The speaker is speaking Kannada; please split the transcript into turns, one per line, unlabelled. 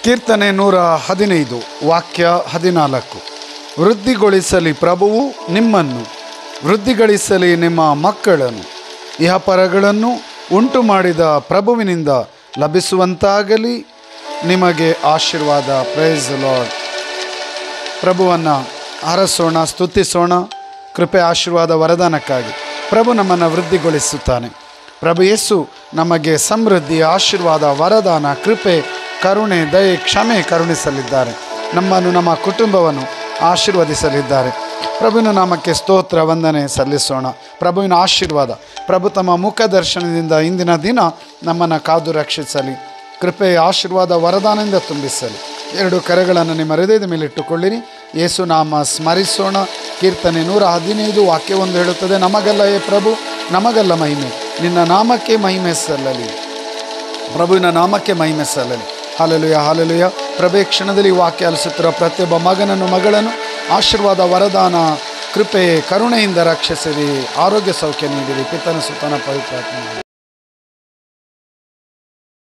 ಕೀರ್ತನೆ ನೂರ ಹದಿನೈದು ವಾಕ್ಯ ಹದಿನಾಲ್ಕು ವೃದ್ಧಿಗೊಳಿಸಲಿ ಪ್ರಭುವು ನಿಮ್ಮನ್ನು ವೃದ್ಧಿಗಳಿಸಲಿ ನಿಮ್ಮ ಮಕ್ಕಳನ್ನು ಇಹಪರಗಳನ್ನು ಉಂಟು ಮಾಡಿದ ಪ್ರಭುವಿನಿಂದ ಲಭಿಸುವಂತಾಗಲಿ ನಿಮಗೆ ಆಶೀರ್ವಾದ ಪ್ರೈಸ್ ಲಾರ್ಡ್ ಪ್ರಭುವನ್ನು ಹರಸೋಣ ಸ್ತುತಿಸೋಣ ಕೃಪೆ ಆಶೀರ್ವಾದ ವರದಾನಕ್ಕಾಗಿ ಪ್ರಭು ನಮ್ಮನ್ನು ವೃದ್ಧಿಗೊಳಿಸುತ್ತಾನೆ ಪ್ರಭು ಯೇಸು ನಮಗೆ ಸಮೃದ್ಧಿ ಆಶೀರ್ವಾದ ವರದಾನ ಕೃಪೆ ಕರುಣೆ ದಯೆ ಕ್ಷಮೆ ಕರುಣಿಸಲಿದ್ದಾರೆ ನಮ್ಮನ್ನು ನಮ್ಮ ಕುಟುಂಬವನ್ನು ಆಶೀರ್ವದಿಸಲಿದ್ದಾರೆ ಪ್ರಭುವಿನ ನಾಮಕ್ಕೆ ಸ್ತೋತ್ರ ವಂದನೆ ಸಲ್ಲಿಸೋಣ ಪ್ರಭುವಿನ ಆಶೀರ್ವಾದ ಪ್ರಭು ತಮ್ಮ ಮುಖ ದರ್ಶನದಿಂದ ಇಂದಿನ ದಿನ ನಮ್ಮನ್ನು ಕಾದು ರಕ್ಷಿಸಲಿ ಕೃಪೆ ಆಶೀರ್ವಾದ ವರದಾನದಿಂದ ತುಂಬಿಸಲಿ ಎರಡು ಕರೆಗಳನ್ನು ನಿಮ್ಮ ಹೃದಯದ ಮೇಲೆ ಇಟ್ಟುಕೊಳ್ಳಿರಿ ಯೇಸು ನಾಮ ಸ್ಮರಿಸೋಣ ಕೀರ್ತನೆ ನೂರ ಹದಿನೈದು ವಾಕ್ಯವೊಂದು ಹೇಳುತ್ತದೆ ನಮಗಲ್ಲ ಏ ಪ್ರಭು ನಮಗಲ್ಲ ಮಹಿಮೆ ನಿನ್ನ ನಾಮಕ್ಕೆ ಮಹಿಮೆ ಸಲ್ಲಲಿ ಪ್ರಭುವಿನ ನಾಮಕ್ಕೆ ಮಹಿಮೆ ಸಲ್ಲಲಿ ಹಾಲೆಲುಯ ಹಾಲೆಲುಯ ಪ್ರಭೆ ಕ್ಷಣದಲ್ಲಿ ಈ ವಾಕ್ಯ ಅಲಿಸುತ್ತಿರುವ ಪ್ರತಿಯೊಬ್ಬ ಮಗನನ್ನು ಮಗಳನ್ನು ಆಶೀರ್ವಾದ ವರದಾನ ಕೃಪೆ ಕರುಣೆಯಿಂದ ರಕ್ಷಿಸಿರಿ ಆರೋಗ್ಯ ಸೌಖ್ಯ ನೀಡಿರಿ ಪಿತನ ಸುತನ ಪವಿತ್ರ